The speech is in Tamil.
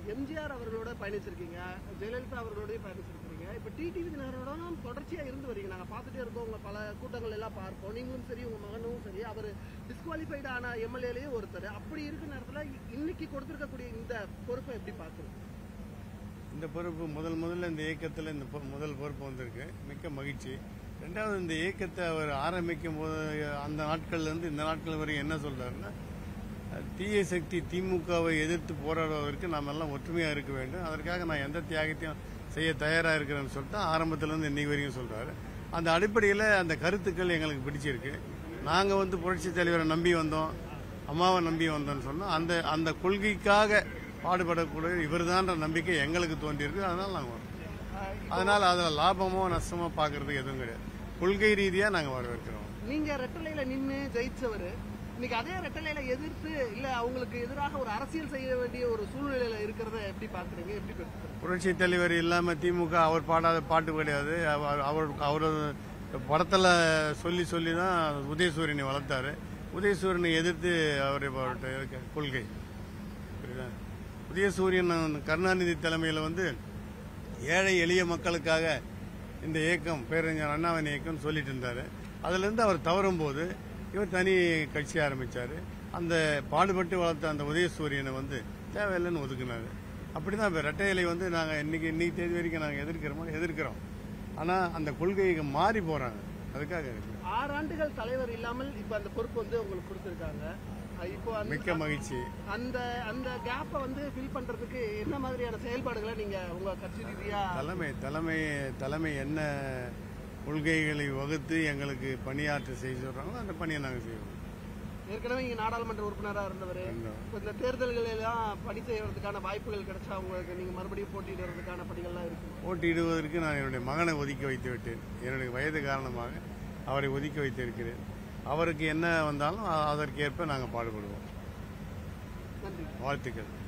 எம்ஜிஆர் அவர்களோட பயணிச்சிருக்கீங்க ஜெயலலிதா அவர்களோடய பயணிச்சிருக்கீங்க இப்போ டிடிவி தினகரனோட தொடர்ச்சியா இருந்து வரீங்க நாங்க பார்த்துட்டே இருக்கோம் உங்க பல கூட்டங்கள் எல்லாம் பார்ப்போம் நீங்களும் சரி உங்க மகனும் சரி அவர் டிஸ்குவாலிஃபைடு ஆன எம்எல்ஏலயே ஒருத்தர் அப்படி இருக்க நேரத்துல இன்னைக்கு கொடுத்திருக்கக்கூடிய இந்த பொறுப்பை எப்படி பார்க்குறீங்க இந்த பொறுப்பு முதல் முதல்ல இந்த இயக்கத்தில் இந்த பொ- முதல் பொறுப்பு வந்திருக்கு மிக்க மகிழ்ச்சி ரெண்டாவது இந்த இயக்கத்தை அவர் ஆரம்பிக்கும் போது அந்த நாட்கள்ல இருந்து இந்த நாட்கள் வரைக்கும் என்ன சொல்றாருன்னா தீய சக்தி திமுகவை எதிர்த்து போராடுவதற்கு நாம் எல்லாம் ஒற்றுமையா இருக்க வேண்டும் அதற்காக நான் எந்த தியாகத்தையும் செய்ய தயாரா இருக்கிறேன்னு சொல்லிட்டு ஆரம்பத்துல இருந்து இன்னைக்கு வரைக்கும் சொல்றாரு அந்த அடிப்படையில் அந்த கருத்துக்கள் எங்களுக்கு பிடிச்சிருக்கு நாங்க வந்து புரட்சி தலைவரை நம்பி வந்தோம் அம்மாவை நம்பி வந்தோம்னு சொன்னா அந்த அந்த கொள்கைக்காக பாடுபடக்கூடிய இவர்தான்ற நம்பிக்கை எங்களுக்கு தோன்றியிருக்கு அதனால நாங்கள் வரோம் அதனால அதில் லாபமோ நஷ்டமோ பார்க்கறதுக்கு எதுவும் கிடையாது கொள்கை ரீதியாக நாங்கள் வரவேற்கிறோம் நீங்க ரெட்டலையில நின்னு ஜெயிச்சவர் இன்னைக்கு அதே ரெட்டலையில எதிர்த்து இல்ல அவங்களுக்கு எதிராக ஒரு அரசியல் செய்ய வேண்டிய ஒரு சூழ்நிலையில இருக்கிறத எப்படி பாக்குறீங்க எப்படி பெற்றுக்கிறீங்க புரட்சி தலைவர் இல்லாம திமுக அவர் பாடாத பாட்டு கிடையாது அவர் அவர் அவர் படத்துல சொல்லி சொல்லி தான் உதயசூரியனை வளர்த்தாரு உதயசூரியனை எதிர்த்து அவர் அவர்கிட்ட இருக்க கொள்கை புரியுதா? உதயசூரியன் கருணாநிதி தலைமையில் வந்து ஏழை எளிய மக்களுக்காக இந்த இயக்கம் பேரறிஞர் அண்ணாவின் இயக்கம் சொல்லிட்டு இருந்தாரு அதுல இருந்து அவர் தவறும் போது இவர் தனி கட்சி ஆரம்பிச்சாரு அந்த பாடுபட்டு வளர்த்த அந்த உதயசூரியனை வந்து தேவையில்லைன்னு ஒதுக்குனாரு அப்படிதான் இப்ப ரெட்டை இலை வந்து நாங்க இன்னைக்கு இன்னைக்கு தேதி வரைக்கும் நாங்க எதிர்க்கிறோமோ எதிர்க்கிறோம் ஆனா அந்த கொள்கைக்கு மாறி போறாங்க அதுக்காக இருக்கு. ஆறு ஆண்டுகள் தலைவர் இல்லாமல் இப்ப அந்த பொறுப்பு வந்து உங்களுக்கு கொடுத்திருக்காங்க அஹ் இப்போ அந்த- மிக்க மகிழ்ச்சி அந்த அந்த கேப்பை வந்து ஃபில் பண்றதுக்கு என்ன மாதிரியான செயல்பாடுகளை நீங்க உங்க கட்சி ரீதியா தலைமை தலைமை தலைமை என்ன கொள்கைகளை வகுத்து எங்களுக்கு பணியாற்ற செய்ய சொல்றாங்களோ அந்த பணியை நாங்கள் செய்வோம் ஏற்கனவே இங்க நாடாளுமன்ற உறுப்பினரா இருந்தவர் இருந்தோம். இப்ப இந்த தேர்தல்கள் எல்லாம் பணி செய்யறதுக்கான வாய்ப்புகள் கிடைச்சா உங்களுக்கு நீங்க மறுபடியும் போட்டியிடுறதுக்கான பணிகள்லாம் இருக்கு போட்டியிடுவதற்கு நான் என்னுடைய மகனை ஒதுக்கி வைத்து விட்டேன் என்னுடைய வயது காரணமாக அவரை ஒதுக்கி வைத்திருக்கிறேன் அவருக்கு என்ன வந்தாலும் அ- அதற்கேற்ப நாங்கள் பாடுபடுவோம் நன்றி வாழ்த்துக்கள்